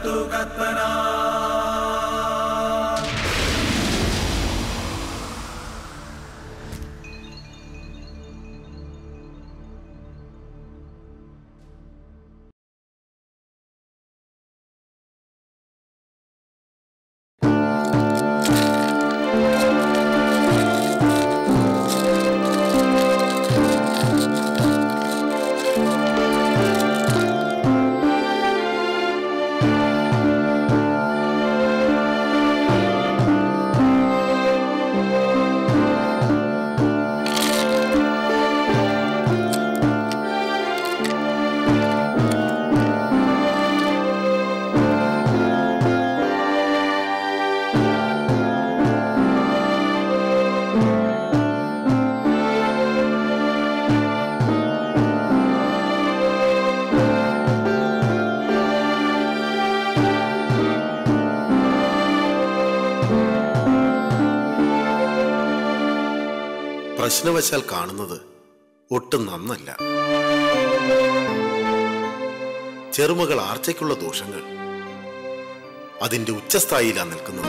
പ്രശ്നവശാൽ കാണുന്നത് ഒട്ടും നന്നല്ല ചെറുമകൾ ആർച്ചയ്ക്കുള്ള ദോഷങ്ങൾ അതിന്റെ ഉച്ചസ്ഥായിലാണ് നിൽക്കുന്നത്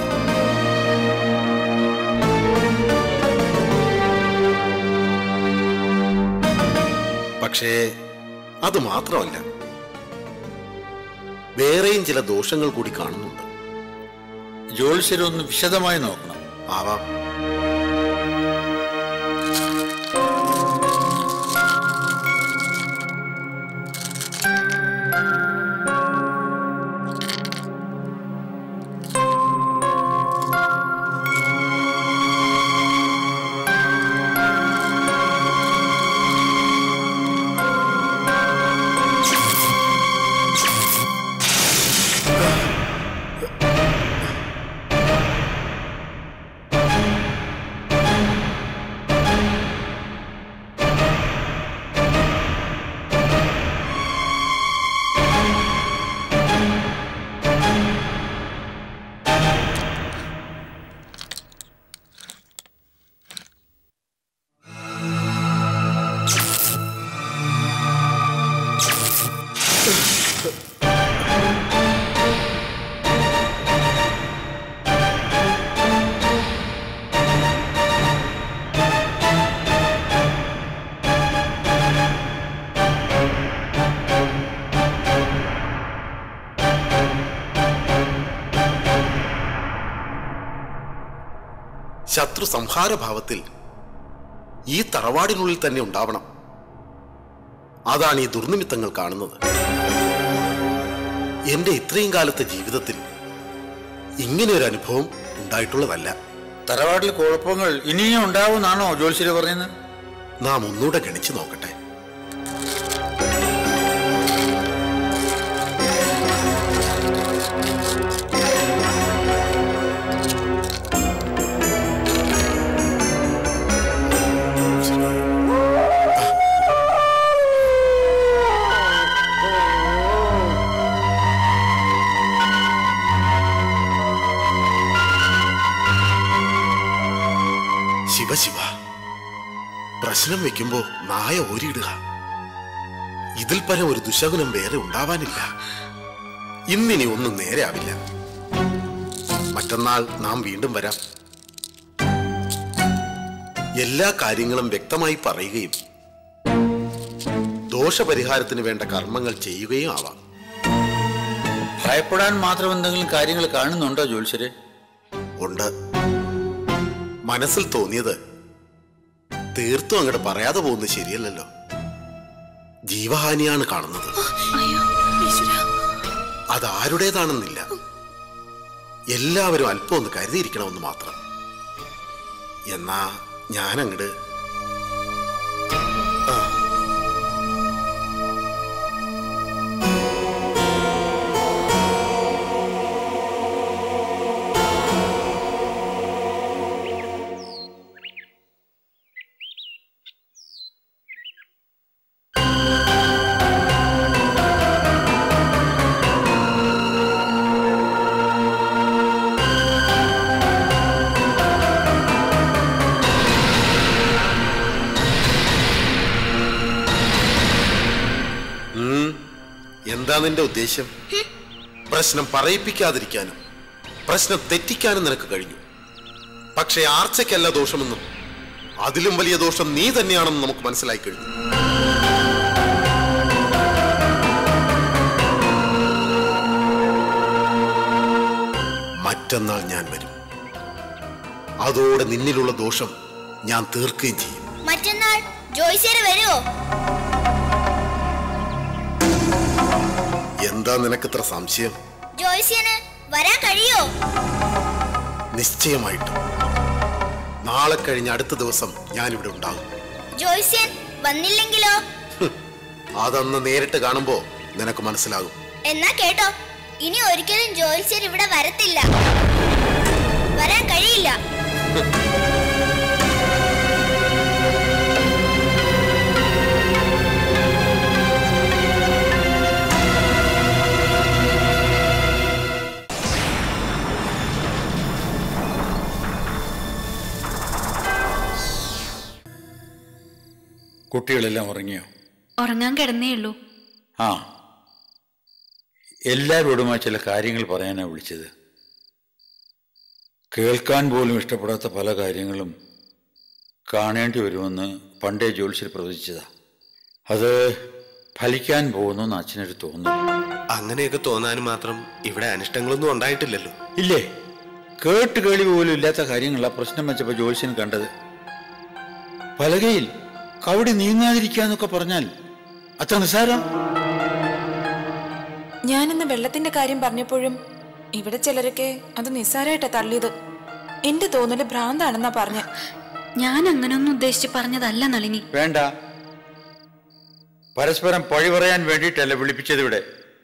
പക്ഷേ അത് മാത്രമല്ല വേറെയും ചില ദോഷങ്ങൾ കൂടി കാണുന്നുണ്ട് ജ്യോത്സ്യരൊന്ന് വിശദമായി നോക്കണം ആവാം ശത്രു സംഹാരഭാവത്തിൽ ഈ തറവാടിനുള്ളിൽ തന്നെ ഉണ്ടാവണം അതാണ് ഈ ദുർനിമിത്തങ്ങൾ കാണുന്നത് എന്റെ ഇത്രയും കാലത്തെ ജീവിതത്തിൽ ഇങ്ങനെ ഒരു അനുഭവം ഉണ്ടായിട്ടുള്ളതല്ല തറവാട്ടിൽ കുഴപ്പങ്ങൾ ഇനിയും ഉണ്ടാവുമെന്നാണോ ജ്യോത്സ്യര് പറയുന്നത് നാം ഒന്നുകൂടെ ഗണിച്ചു നോക്കട്ടെ ശിവശിവ പ്രശ്നം വെക്കുമ്പോ നായ ഓരിയിടുക ഇതിൽ പരം ഒരു ദുശകുനം വേറെ ഉണ്ടാവാനില്ല ഇന്നിനി ഒന്നും നേരെ ആവില്ല മറ്റന്നാൾ നാം വീണ്ടും വരാം എല്ലാ കാര്യങ്ങളും വ്യക്തമായി പറയുകയും ദോഷപരിഹാരത്തിന് വേണ്ട കർമ്മങ്ങൾ ചെയ്യുകയും ആവാം ഭയപ്പെടാൻ മാത്രം എന്തെങ്കിലും കാര്യങ്ങൾ കാണുന്നുണ്ടോ ജ്യോത്സ്യര് ഉണ്ട് മനസ്സിൽ തോന്നിയത് തീർത്തും അങ്ങോട്ട് പറയാതെ പോകുന്നത് ശരിയല്ലല്ലോ ജീവഹാനിയാണ് കാണുന്നത് അയ്യോ ഈശ്വര അതാരുടേതാണെന്നില്ല എല്ലാവരും അല്പം ഒന്ന് കരുതിയിരിക്കണമെന്ന് മാത്രം എന്നാ ഞാൻ അങ്ങട് ഉം, എന്താ നിന്റെ ഉദ്ദേശം പ്രശ്നം പറയിപ്പിക്കാതിരിക്കാനും പ്രശ്നം തെറ്റിക്കാനും നിനക്ക് കഴിഞ്ഞു പക്ഷേ ആർച്ചയ്ക്കല്ല ദോഷമെന്നും അതിലും വലിയ ദോഷം നീ തന്നെയാണെന്ന് നമുക്ക് മനസ്സിലായി കഴിഞ്ഞു മറ്റന്നാൾ ഞാൻ വരും അതോടെ നിന്നിലുള്ള ദോഷം ഞാൻ തീർക്കുകയും ചെയ്യും മറ്റന്നാൾ ജോയ്സേര് വരുമോ എന്താ നിനക്കിത്ര സംശയം ജോയ്സ്യന് വരാൻ കഴിയോ നിശ്ചയമായിട്ടും നാളെ കഴിഞ്ഞ അടുത്ത ദിവസം ഞാനിവിടെ ഉണ്ടാകും ജോയ്സ്യൻ വന്നില്ലെങ്കിലോ അതന്ന് നേരിട്ട് കാണുമ്പോ നിനക്ക് മനസ്സിലാകും എന്നാ കേട്ടോ ഇനി ഒരിക്കലും ജോയ്സ്യൻ ഇവിടെ വരത്തില്ല വരാൻ കഴിയില്ല കുട്ടികളെല്ലാം ഉറങ്ങിയോ ഉറങ്ങാൻ കിടന്നേ ഉള്ളൂ ആ എല്ലാവരോടുമായി ചില കാര്യങ്ങൾ പറയാനാണ് വിളിച്ചത് കേൾക്കാൻ പോലും ഇഷ്ടപ്പെടാത്ത പല കാര്യങ്ങളും കാണേണ്ടി വരുമെന്ന് പണ്ടേ ജ്യോത്സ്യർ പ്രവചിച്ചതാ അത് ഫലിക്കാൻ പോകുന്നു അച്ഛനൊരു തോന്നുന്നു അങ്ങനെയൊക്കെ തോന്നാനും മാത്രം ഇവിടെ അനിഷ്ടങ്ങളൊന്നും ഉണ്ടായിട്ടില്ലല്ലോ ഇല്ലേ കേട്ട് കേളി പോലും ഇല്ലാത്ത കാര്യങ്ങളാ പ്രശ്നം വെച്ചപ്പോൾ ജ്യോത്സ്യൻ കണ്ടത് പലകയിൽ കവടി നീങ്ങാതിരിക്കാന്നൊക്കെ പറഞ്ഞാൽ അത്ര നിസ്സാരം ഞാനിന്ന് വെള്ളത്തിന്റെ കാര്യം പറഞ്ഞപ്പോഴും ഇവിടെ ചിലരൊക്കെ അത് നിസ്സാരമായിട്ടാ തള്ളിയത് എന്റെ തോന്നല് ഭ്രാന്താണെന്നാ പറഞ്ഞ ഞാൻ അങ്ങനൊന്നും ഉദ്ദേശിച്ച് പറഞ്ഞതല്ല നളിനി വേണ്ട പരസ്പരം പഴി പറയാൻ വേണ്ടിയിട്ടല്ല വിളിപ്പിച്ചത് ഇവിടെ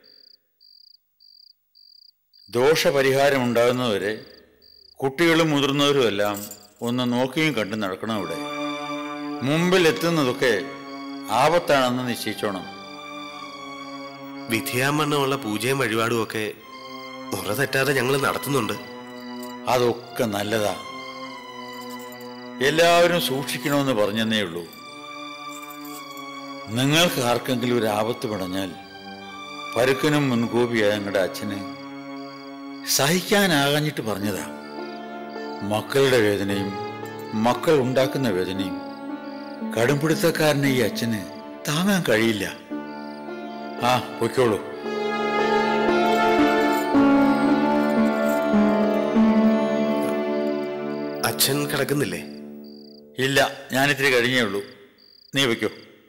ദോഷപരിഹാരം ഉണ്ടാകുന്നതുവരെ കുട്ടികളും മുതിർന്നവരും എല്ലാം ഒന്ന് നോക്കിയും കണ്ടും നടക്കണം ഇവിടെ മുമ്പിൽ എത്തുന്നതൊക്കെ ആപത്താണെന്ന് നിശ്ചയിച്ചോണം വിധിയാമണ്ണമുള്ള പൂജയും വഴിപാടും ഒക്കെ മുറ തെറ്റാതെ ഞങ്ങൾ നടത്തുന്നുണ്ട് അതൊക്കെ നല്ലതാ എല്ലാവരും സൂക്ഷിക്കണമെന്ന് പറഞ്ഞെന്നേ ഉള്ളൂ നിങ്ങൾക്ക് ആർക്കെങ്കിലും ഒരു ആപത്ത് പിടഞ്ഞാൽ പരുക്കനും മുൻകോപിയായ ഞങ്ങളുടെ അച്ഛന് സഹിക്കാനാകാഞ്ഞിട്ട് പറഞ്ഞതാ മക്കളുടെ വേദനയും മക്കൾ ഉണ്ടാക്കുന്ന വേദനയും കടുംപിടുത്തക്കാരനെ ഈ അച്ഛന് താങ്ങാൻ കഴിയില്ല ആ പൊയ്ക്കോളൂ അച്ഛൻ കിടക്കുന്നില്ലേ ഇല്ല ഞാനിത്തിരി കഴിഞ്ഞേ ഉള്ളൂ നീ വയ്ക്കോ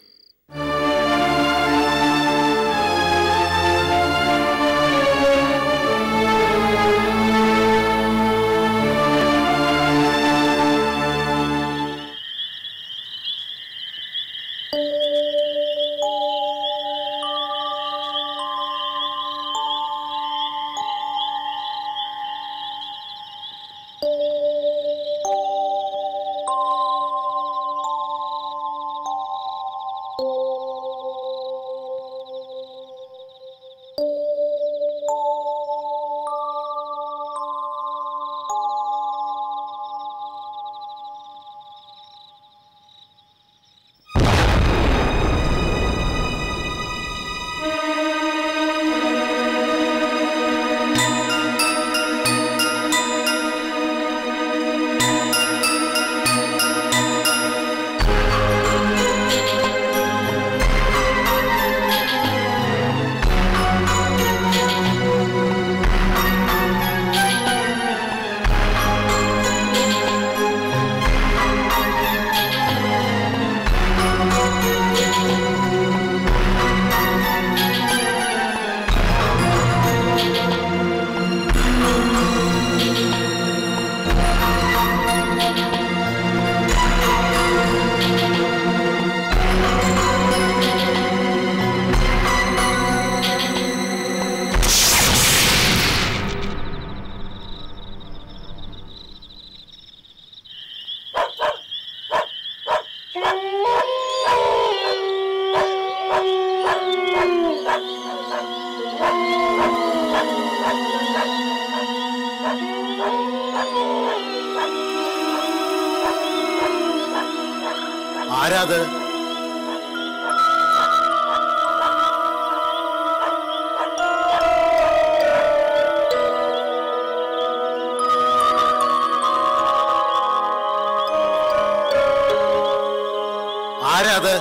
ആരാത് അത്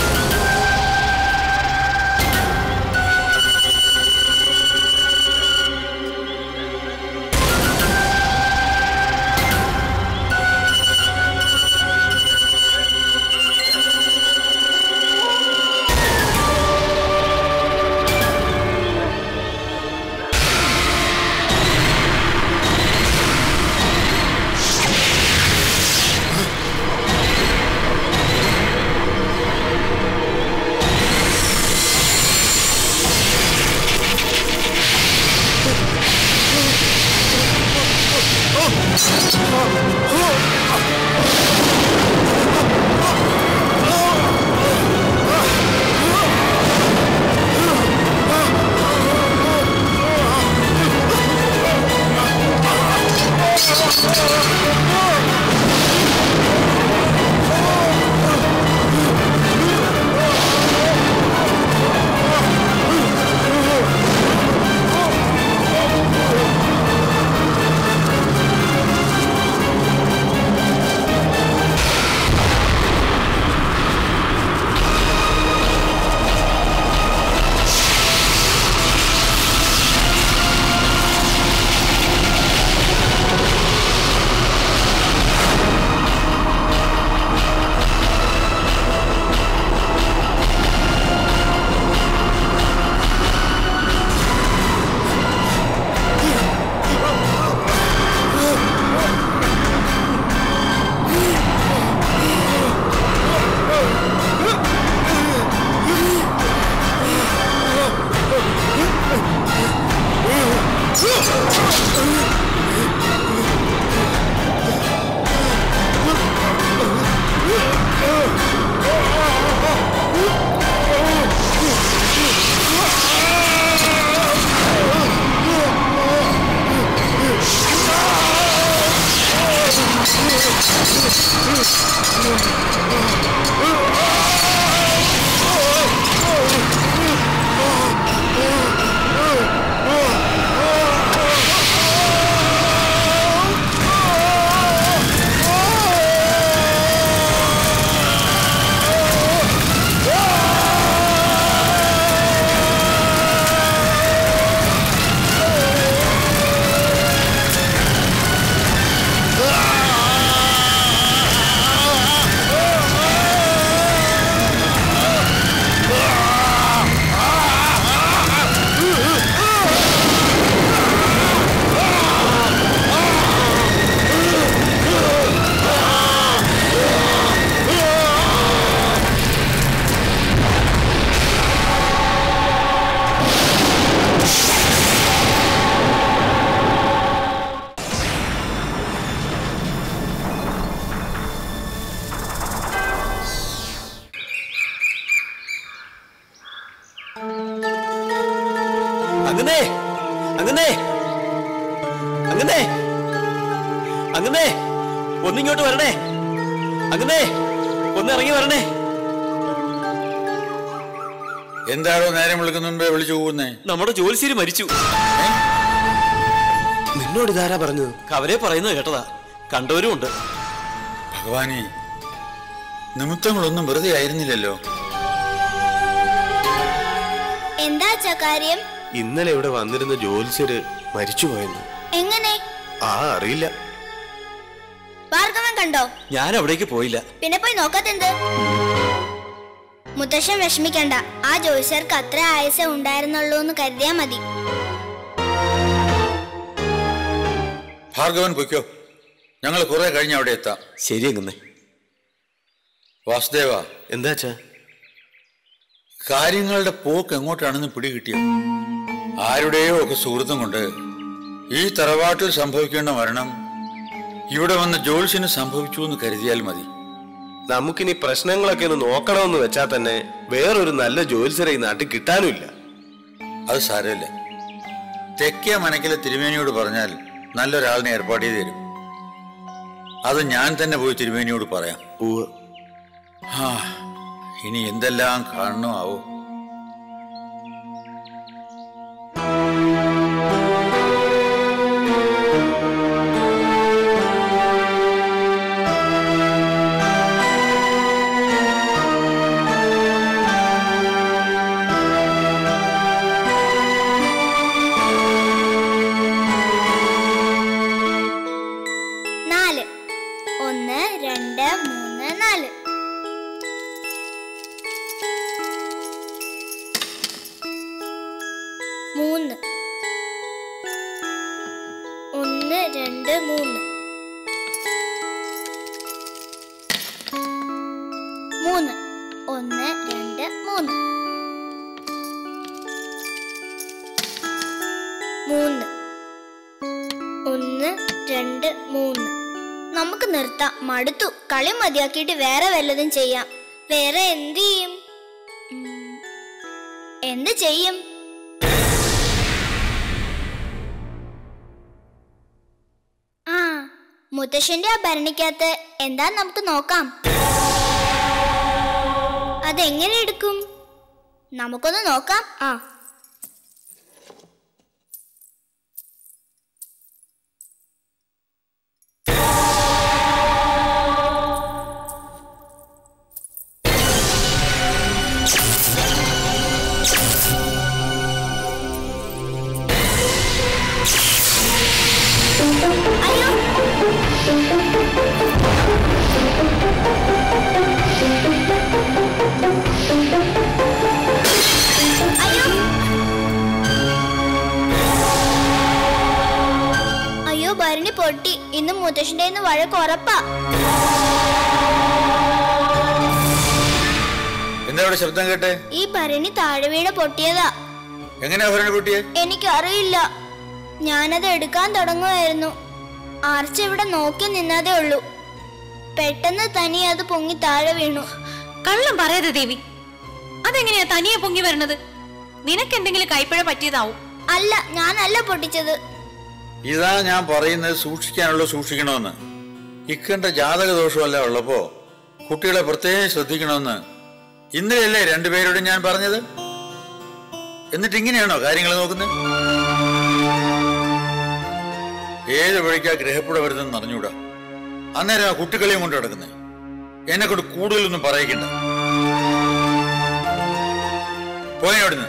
അങ്ങനെ അങ്ങനെ അങ്ങനെ അങ്ങനെ ഒന്നിങ്ങോട്ട് വരണേ അങ്ങനെ ഒന്ന് ഇറങ്ങി വരണേ എന്താണോ നേരം വിളിക്കുന്ന മുമ്പേ വിളിച്ചു പോകുന്നേ നമ്മുടെ ജോലിശ്ശേരി മരിച്ചു നിന്നോട് ഇതാരാ പറഞ്ഞത് കവരെ പറയുന്നത് കേട്ടതാ കണ്ടവരും ഉണ്ട് ഭഗവാനെ നിമിത്തങ്ങളൊന്നും വെറുതെ ആയിരുന്നില്ലല്ലോ എന്താ അച്ഛാ കാര്യം ഇന്നലെ ഇവിടെ വന്നിരുന്ന ജോലിസ്യര് മരിച്ചുപോയെന്ന് എങ്ങനെ ആ അറിയില്ല ഭാർഗവൻ കണ്ടോ ഞാൻ അവിടേക്ക് പോയില്ല പിന്നെ പോയി നോക്കാത്തെന്ത് മുത്തശ്ശൻ വിഷമിക്കണ്ട ആ ജോയിസർക്ക് അത്ര ആയുസേ ഉണ്ടായിരുന്നുള്ളൂ എന്ന് കരുതിയാ മതി ഭാർഗവൻ പൊയ്ക്കോ ഞങ്ങൾ കുറെ കഴിഞ്ഞ് അവിടെ എത്താം ശരി അങ്ങനെ വാസുദേവ എന്താ അച്ഛാ കാര്യങ്ങളുടെ പോക്ക് എങ്ങോട്ടാണെന്ന് പിടികിട്ടിയോ ആരുടെയോ ഒക്കെ സുഹൃത്തും കൊണ്ട് ഈ തറവാട്ടിൽ സംഭവിക്കേണ്ട മരണം ഇവിടെ വന്ന ജോൾസിന് സംഭവിച്ചു എന്ന് കരുതിയാൽ മതി നമുക്കിനി പ്രശ്നങ്ങളൊക്കെ ഒന്ന് നോക്കണമെന്ന് വെച്ചാൽ തന്നെ വേറൊരു നല്ല ജോലിസരെ ഈ നാട്ടിൽ കിട്ടാനുമില്ല അത് സാരമില്ല തെക്കേ മനക്കിലെ തിരുമേനിയോട് പറഞ്ഞാൽ നല്ലൊരാളിനെ ഏർപ്പാട് ചെയ്ത് തരും അത് ഞാൻ തന്നെ പോയി തിരുമേനിയോട് പറയാം പൂവ് ആ ഇനി എന്തെല്ലാം കാണണോ ആവോ രണ്ട് മൂന്ന് മൂന്ന് ഒന്ന് രണ്ട് മൂന്ന് മൂന്ന് ഒന്ന് രണ്ട് മൂന്ന് നമുക്ക് നിർത്താം മടുത്തു കളി മതിയാക്കിയിട്ട് വേറെ വല്ലതും ചെയ്യാം വേറെ എന്ത് ചെയ്യും ഉം, എന്ത് ചെയ്യും ആ മുത്തശ്ശന്റെ ആ ഭരണിക്കകത്ത് എന്താ നമുക്ക് നോക്കാം അതെങ്ങനെ എടുക്കും നമുക്കൊന്ന് നോക്കാം ആ അയ്യോ അയ്യോ അയ്യോ ഭരണി പൊട്ടി ഇന്ന് മുത്തശ്ശന്റെ കയ്യിന്ന് വഴക്ക് ഉറപ്പാ എന്താ ഇവിടെ ശബ്ദം കേട്ടെ ഈ ഭരണി താഴെ വീണ പൊട്ടിയതാ എങ്ങനെയാ ഭരണി പൊട്ടിയെ എനിക്കറിയില്ല ഞാനത് എടുക്കാൻ തുടങ്ങുമായിരുന്നു ആർച്ച ഇവിടെ നോക്കി നിന്നതേ ഉള്ളൂ പെട്ടെന്ന് തനിയെ അത് പൊങ്ങി താഴെ വീണു കള്ളം പറയാതെ ദേവി അതെങ്ങനെയാ തനിയെ പൊങ്ങി വരണത് നിനക്ക് എന്തെങ്കിലും കൈപ്പിഴ പറ്റിയതാവും അല്ല ഞാനല്ല പൊട്ടിച്ചത് ഇതാ ഞാൻ പറയുന്നത് സൂക്ഷിക്കാനുള്ള സൂക്ഷിക്കണമെന്ന് ഇക്കണ്ട ജാതക ദോഷമല്ല ഉള്ളപ്പോ കുട്ടികളെ പ്രത്യേകം ശ്രദ്ധിക്കണമെന്ന് ഇന്നലെയല്ലേ രണ്ടുപേരോടും ഞാൻ പറഞ്ഞത് എന്നിട്ട് ഇങ്ങനെയാണോ കാര്യങ്ങൾ നോക്കുന്നത് ഏത് വഴിക്കാ ഗ്രഹപ്പുഴ വരുന്നെന്ന് അറിഞ്ഞൂടാ അന്നേരം ആ കുട്ടികളെയും കൊണ്ട് കിടക്കുന്നത് എന്നെ കൊണ്ട് കൂടുതലൊന്നും പറയിക്കണ്ട പോയ അവിടുന്ന്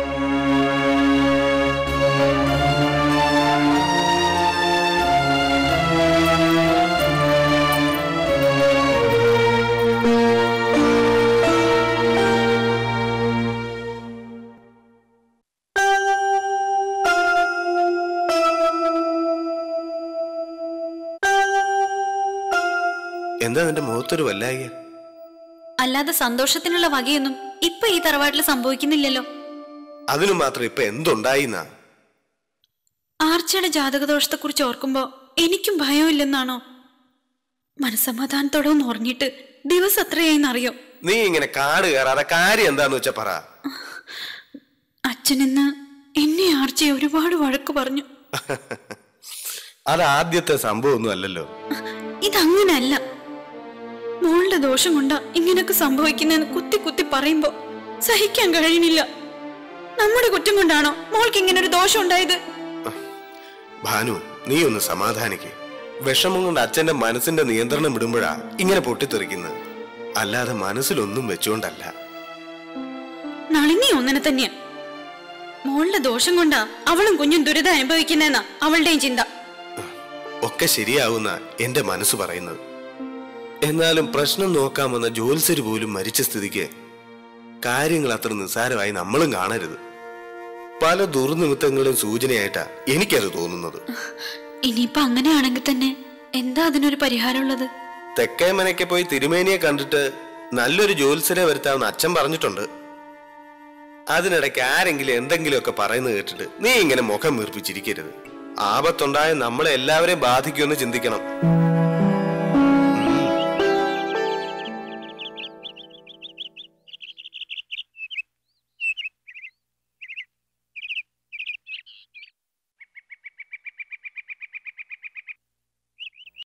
എന്താ നിന്റെ മുഖത്തൊരു വല്ലായ അല്ലാതെ സന്തോഷത്തിനുള്ള വകയൊന്നും ഇപ്പൊ ഈ തറവാട്ടിൽ സംഭവിക്കുന്നില്ലല്ലോ അതിനു മാത്രം ഇപ്പൊ എന്തുണ്ടായിന്നാ ആർച്ചയുടെ ജാതകദോഷത്തെക്കുറിച്ച് ഓർക്കുമ്പോ എനിക്കും ഭയമില്ലെന്നാണോ മനസമാധാനത്തോടെ ഒന്ന് ഉറങ്ങിയിട്ട് ദിവസം എത്രയായിന്നറിയോ നീ ഇങ്ങനെ കാട് കയറാതെ കാര്യം എന്താന്ന് വെച്ചാ പറ അച്ഛനിന്ന് എന്നെ ആർച്ചയെ ഒരുപാട് വഴക്ക് പറഞ്ഞു അത് ആദ്യത്തെ സംഭവമൊന്നും അല്ലല്ലോ ഇതങ്ങനല്ല മോളുടെ ദോഷം കൊണ്ടാ ഇങ്ങനൊക്കെ സംഭവിക്കുന്നതെന്ന് കുത്തി കുത്തി പറയുമ്പോ സഹിക്കാൻ കഴിയണില്ല നമ്മുടെ കുറ്റം കൊണ്ടാണോ മോൾക്ക് ഇങ്ങനെ ഒരു ദോഷം ഉണ്ടായത് ഭാനു നീ ഒന്ന് സമാധാനിക്ക് വിഷമം കൊണ്ട് അച്ഛന്റെ മനസ്സിന്റെ നിയന്ത്രണം വിടുമ്പോഴാ ഇങ്ങനെ പൊട്ടിത്തെറിക്കുന്നത് അല്ലാതെ മനസ്സിലൊന്നും വെച്ചുകൊണ്ടല്ല നളിനി അങ്ങനെ തന്നെയാ മോളുടെ ദോഷം കൊണ്ടാ അവളും കുഞ്ഞും ദുരിതം അനുഭവിക്കുന്നതെന്നാ അവളുടെയും ചിന്ത ഒക്കെ ശരിയാവുന്ന എന്റെ മനസ്സ് പറയുന്നത് എന്നാലും പ്രശ്നം നോക്കാൻ വന്ന ജോത്സര് പോലും മരിച്ച സ്ഥിതിക്ക് കാര്യങ്ങൾ അത്ര നിസ്സാരമായി നമ്മളും കാണരുത് പല ദുർനിമിത്തങ്ങളും സൂചനയായിട്ടാ എനിക്കത് തോന്നുന്നത് ഇനിയിപ്പൊ അങ്ങനെയാണെങ്കിൽ തന്നെ എന്താ അതിനൊരു പരിഹാരമുള്ളത് തെക്കേ മനയ്ക്ക് പോയി തിരുമേനിയെ കണ്ടിട്ട് നല്ലൊരു ജോത്സരെ വരുത്താമെന്ന് അച്ഛൻ പറഞ്ഞിട്ടുണ്ട് അതിനിടയ്ക്ക് ആരെങ്കിലും എന്തെങ്കിലുമൊക്കെ പറയുന്നത് കേട്ടിട്ട് നീ ഇങ്ങനെ മുഖം വീർപ്പിച്ചിരിക്കരുത് ആപത്തുണ്ടായ നമ്മളെ എല്ലാവരെയും ബാധിക്കുമെന്ന് ചിന്തിക്കണം